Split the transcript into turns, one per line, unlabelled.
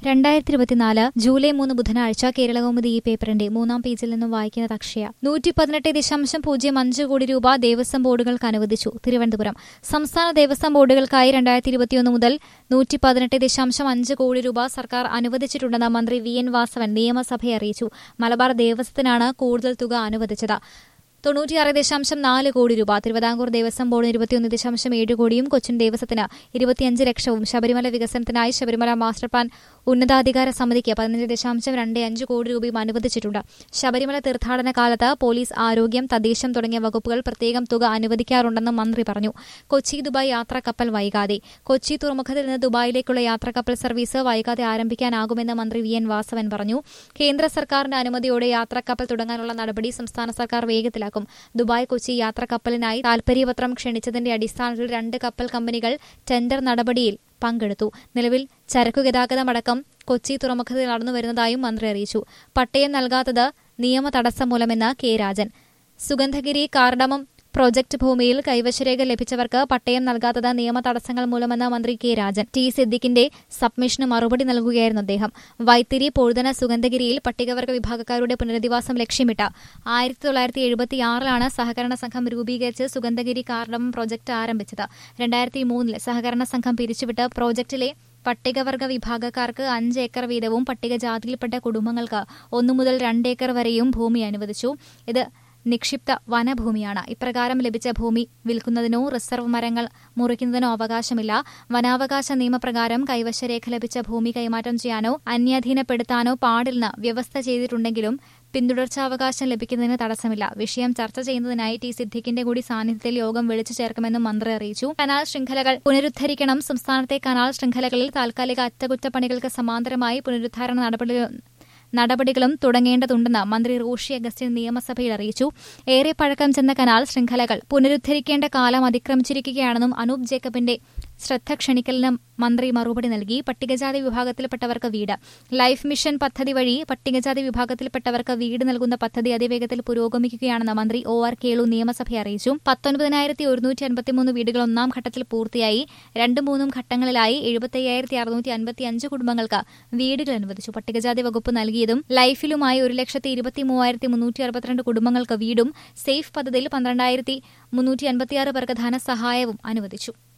രണ്ടായിരത്തി ഇരുപത്തിനാല് ജൂലൈ മൂന്ന് ബുധനാഴ്ച കേരളകൗമുദി ഈ പേപ്പറിന്റെ മൂന്നാം പേജിൽ നിന്നും വായിക്കുന്നത് അക്ഷയ നൂറ്റി പതിനെട്ട് ദശാംശം പൂജ്യം അഞ്ച് കോടി രൂപ ദേവസ്വം ബോർഡുകൾക്ക് അനുവദിച്ചു തിരുവനന്തപുരം സംസ്ഥാന ദേവസ്വം ബോർഡുകൾക്കായി രണ്ടായിരത്തി ഇരുപത്തിയൊന്ന് മുതൽ നൂറ്റി പതിനെട്ട് ദശാംശം അഞ്ച് കോടി രൂപ സർക്കാർ അനുവദിച്ചിട്ടുണ്ടെന്ന് മന്ത്രി വി എൻ വാസവൻ നിയമസഭയെ അറിയിച്ചു മലബാർ ദേവസ്വത്തിനാണ് കൂടുതൽ തുക അനുവദിച്ചത് തൊണ്ണൂറ്റിയാറ് ദശാംശം നാല് കോടി രൂപ തിരുവിതാംകൂർ ദേവസ്വം ബോർഡിന് ഇരുപത്തിയൊന്ന് ദശാംശം ഏഴ് കോടിയും കൊച്ചിൻ ദേവസ്വത്തിന് ഇരുപത്തിയഞ്ച് ലക്ഷവും ശബരിമല വികസനത്തിനായി ശബരിമല മാസ്റ്റർ പ്ലാൻ ഉന്നതാധികാര സമിതിക്ക് പതിനഞ്ച് ദശാംശം രണ്ട് അഞ്ച് കോടി രൂപയും അനുവദിച്ചിട്ടുണ്ട് ശബരിമല തീർത്ഥാടന കാലത്ത് പോലീസ് ആരോഗ്യം തദ്ദേശം തുടങ്ങിയ വകുപ്പുകൾ പ്രത്യേകം തുക അനുവദിക്കാറുണ്ടെന്നും മന്ത്രി പറഞ്ഞു കൊച്ചി ദുബായ് യാത്രാക്കപ്പൽ വൈകാതെ കൊച്ചി തുറമുഖത്തിൽ നിന്ന് ദുബായിലേക്കുള്ള യാത്രാക്കപ്പൽ സർവീസ് വൈകാതെ ആരംഭിക്കാനാകുമെന്ന് മന്ത്രി വി എൻ വാസവൻ പറഞ്ഞു കേന്ദ്ര സർക്കാരിന്റെ അനുമതിയോടെ യാത്രാക്കപ്പൽ തുടങ്ങാനുള്ള നടപടി സംസ്ഥാന സർക്കാർ വേഗത്തിലാക്കും ദുബായ് കൊച്ചി യാത്രാക്കപ്പലിനായി താൽപര്യപത്രം ക്ഷണിച്ചതിന്റെ അടിസ്ഥാനത്തിൽ രണ്ട് കപ്പൽ കമ്പനികൾ ടെൻഡർ നടപടിയിൽ പങ്കെടുത്തു നിലവിൽ ചരക്കു ഗതാഗതമടക്കം കൊച്ചി തുറമുഖത്തിൽ നടന്നുവരുന്നതായും മന്ത്രി അറിയിച്ചു പട്ടയം നൽകാത്തത് നിയമ തടസ്സം മൂലമെന്ന് K Rajan Sugandhagiri cardamom project ഭൂമിയിൽ കൈവശരേഖ ലഭിച്ചവർക്ക് പട്ടയം നൽകാത്തത് നിയമ തടസ്സങ്ങൾ മൂലമെന്ന് മന്ത്രി കെ രാജൻ ടി സിദ്ദിഖിന്റെ സബ്മിഷന് മറുപടി നൽകുകയായിരുന്നു അദ്ദേഹം വൈത്തിരി പൊഴുതന സുഗന്ധഗിരിയിൽ പട്ടികവർഗ വിഭാഗക്കാരുടെ പുനരധിവാസം ലക്ഷ്യമിട്ട് ആയിരത്തി തൊള്ളായിരത്തി എഴുപത്തിയാറിലാണ് സഹകരണ സംഘം രൂപീകരിച്ച് സുഗന്ധഗിരി കാർഡമം പ്രോജക്ട് ആരംഭിച്ചത് രണ്ടായിരത്തി മൂന്നിൽ സഹകരണ സംഘം പിരിച്ചുവിട്ട് പ്രോജക്റ്റിലെ പട്ടികവർഗ വിഭാഗക്കാർക്ക് അഞ്ച് ഏക്കർ വീതവും പട്ടികജാതിയിൽപ്പെട്ട കുടുംബങ്ങൾക്ക് ഒന്നു മുതൽ രണ്ട് ഏക്കർ വരെയും ഭൂമി അനുവദിച്ചു ഇത് നിക്ഷിപ്ത വനഭൂമിയാണ് ഇപ്രകാരം ലഭിച്ച ഭൂമി വിൽക്കുന്നതിനോ റിസർവ് മരങ്ങൾ മുറിക്കുന്നതിനോ അവകാശമില്ല വനാവകാശ നിയമപ്രകാരം കൈവശരേഖ ലഭിച്ച ഭൂമി കൈമാറ്റം ചെയ്യാനോ അന്യാധീനപ്പെടുത്താനോ പാടില്ലെന്ന് വ്യവസ്ഥ ചെയ്തിട്ടുണ്ടെങ്കിലും പിന്തുടർച്ചാവകാശം ലഭിക്കുന്നതിന് തടസ്സമില്ല വിഷയം ചർച്ച ചെയ്യുന്നതിനായി ടി സിദ്ദിഖിന്റെ കൂടി സാന്നിധ്യത്തിൽ യോഗം വിളിച്ചു ചേർക്കുമെന്നും മന്ത്രി അറിയിച്ചു കനാൽ ശൃംഖലകൾ പുനരുദ്ധരിക്കണം സംസ്ഥാനത്തെ കനാൽ ശൃംഖലകളിൽ താൽക്കാലിക അറ്റകുറ്റപ്പണികൾക്ക് സമാന്തരമായി പുനരുദ്ധാരണ നടപടികൾ നടപടികളും തുടങ്ങേണ്ടതുണ്ടെന്ന് മന്ത്രി റോഷി അഗസ്റ്റിൻ നിയമസഭയിൽ അറിയിച്ചു ഏറെ പഴക്കം ചെന്ന കനാൽ ശൃംഖലകൾ പുനരുദ്ധരിക്കേണ്ട കാലം അതിക്രമിച്ചിരിക്കുകയാണെന്നും അനൂപ് ജേക്കബിന്റെ ശ്രദ്ധ ക്ഷണിക്കലിന് മന്ത്രി മറുപടി നൽകി പട്ടികജാതി വിഭാഗത്തിൽപ്പെട്ടവർക്ക് വീട് ലൈഫ് മിഷൻ പദ്ധതി വഴി പട്ടികജാതി വിഭാഗത്തിൽപ്പെട്ടവർക്ക് വീട് നൽകുന്ന പദ്ധതി അതിവേഗത്തിൽ പുരോഗമിക്കുകയാണെന്ന് മന്ത്രി ഒ ആർ കേളു നിയമസഭയെ അറിയിച്ചു പത്തൊൻപതിനായിരത്തി ഒരുന്നൂറ്റി അൻപത്തിമൂന്ന് വീടുകൾ ഒന്നാം ഘട്ടത്തിൽ പൂർത്തിയായി രണ്ടും മൂന്നും ഘട്ടങ്ങളിലായി എഴുപത്തയ്യായിരത്തി അറുന്നൂറ്റി അൻപത്തി അഞ്ച് കുടുംബങ്ങൾക്ക് വീടുകൾ അനുവദിച്ചു പട്ടികജാതി വകുപ്പ് നൽകിയതും ലൈഫിലുമായി ഒരു ലക്ഷത്തി ഇരുപത്തി മൂവായിരത്തി മുന്നൂറ്റി അറുപത്തിരണ്ട് കുടുംബങ്ങൾക്ക് വീടും സേഫ് പദ്ധതിയിൽ പന്ത്രണ്ടായിരത്തി മുന്നൂറ്റി അൻപത്തിയാറ് പേർക്ക് ധനസഹായവും അനുവദിച്ചു